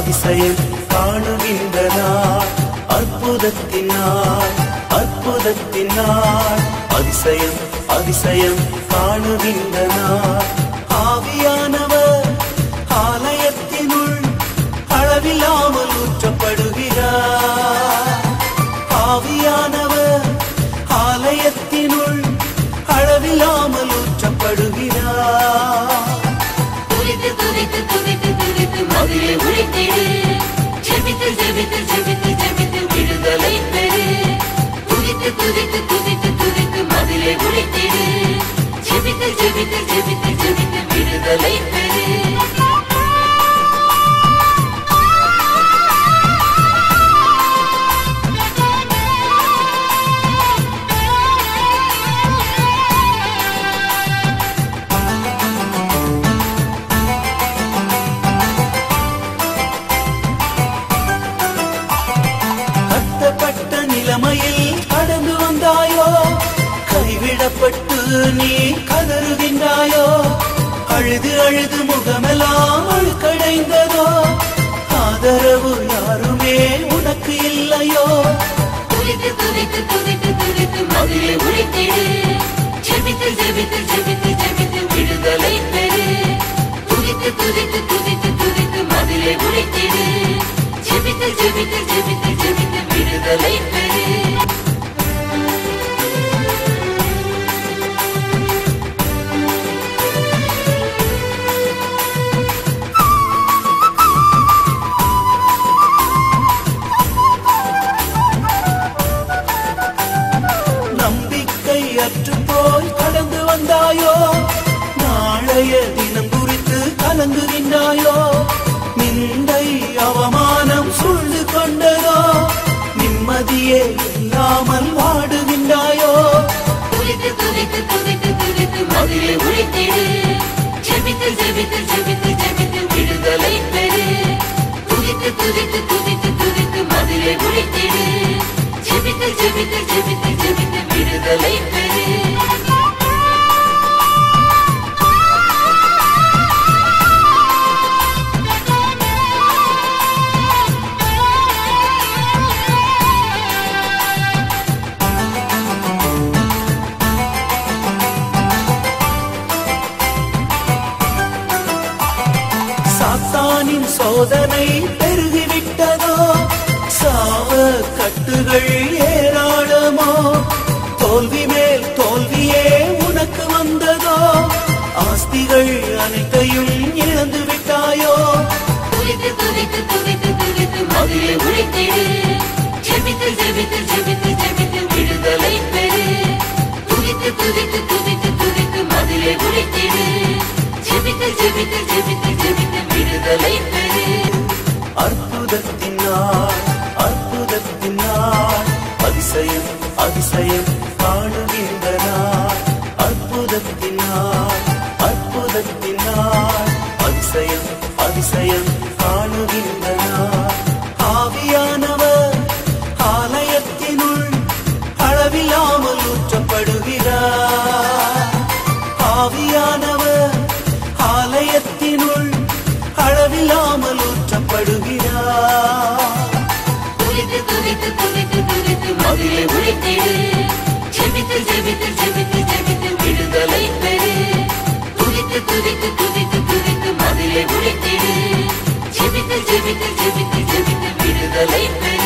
அதிசயம் காணுகின்ற நாள் அற்புதத்தின் நாள் அற்புதத்தின் நாள் அதிசயம் அதிசயம் காணுகின்ற நாள் ஆவியானவர் ஆலயத்தினுள் அளவில்லாமல் ஊற்றப்படுகிறார் ஆவியானவர் ஆலயத்தினுள் அளவில்லாமல் ஊற்றப்படுகிறார் துதித்து துதித்து துதித்து துதித்து மதிலை உழைத்திடு ஜெபித்து ஜெபித்து ஜெபித்து ஜெபித்து விடுதலை பெறு துதித்து துதித்து துதித்து துதித்து மதிலை உழைத்திடு ஜெபித்து ஜெபித்து ஜெபித்து ஜெபித்து விடுதலை பெறு கட்டப்பட்ட நிலைமையில் கடந்து வந்தாயோ கைவிடப்பட்டு நீ கதறுகின்றாயோ அழுது அழுது முகமெல்லாம் அழுக்கடைந்ததோ ஆதரவு யாருமே உனக்கு இல்லையோ துதித்து துதித்து துதித்து துதித்து மதிலை உழைத்திடு ஜெபித்து ஜெபித்து ஜெபித்து ஜெபித்து விடுதலை பெறு துதித்து துதித்து துதித்து துதித்து மதிலை உழைத்திடு ஜெபித்து ஜெபித்து ஜெபித்து ஜெபித்து விடுதலை பெறு நம்பிக்கை அற்று போய் கடந்து வந்தாயோ நாளைய தினம் குறித்து கலங்குகின்றாயோ நிந்தை அவமானம் சூழ்ந்து கொண்டதோ நிம்மதியே இல்லாமல் வாடுகின்றாயோ துதித்து துதித்து துதித்து துதித்து மதிலை உழைத்திடு ஜெபித்து ஜெபித்து ஜெபித்து ஜெபித்து விடுதலை பெறு துதித்து துதித்து துதித்து துதித்து மதிலை உழைத்திடு ஜெபித்து ஜெபித்து ஜெபித்து ஜெபித்து விடுதலை பெறு சாத்தானின் சோதனை பெருகிவிட்டதோ சாவ கட்டுகள் ஏராளமோ தோல்வி மேல் தோல்வியே உனக்கு வந்ததோ ஆஸ்திகள் அனைத்தையும் இழந்து விட்டாயோ துதித்து துதித்து துதித்து துதித்து மதிலை உழைத்திடு ஜெபித்து ஜெபித்து ஜெபித்து ஜெபித்து விடுதலை பெறு துதித்து துதித்து துதித்து துதித்து மதிலை உழைத்திடு ஜெபித்து ஜெபித்து ஜெபித்து ஜெபித்து விடுதலை பெறு அற்புதத்தின் நாள் அற்புதத்தின் நாள் அதிசயம் அதிசயம் காணுகின்ற நாள் அற்புதத்தின் நாள் அற்புதத்தின் நாள் அதிசயம் அதிசயம் காணுகின்ற நாள் ஆவியானவர் ஆலயத்தினுள் அளவில்லாமல் ஊற்றப்படுகிறார் ஆவியானவர் ஆலயத்தினுள் அளவில்லாமல் ஊற்றப்படுகிறார் துதித்து துதித்து துதித்து துதித்து மதிலை உழைத்திடு ஜெபித்து ஜெபித்து ஜெபித்து ஜெபித்து விடுதலை பெறு துதித்து துதித்து துதித்து துதித்து மதிலை உழைத்திடு ஜெபித்து ஜெபித்து ஜெபித்து ஜெபித்து விடுதலை பெறு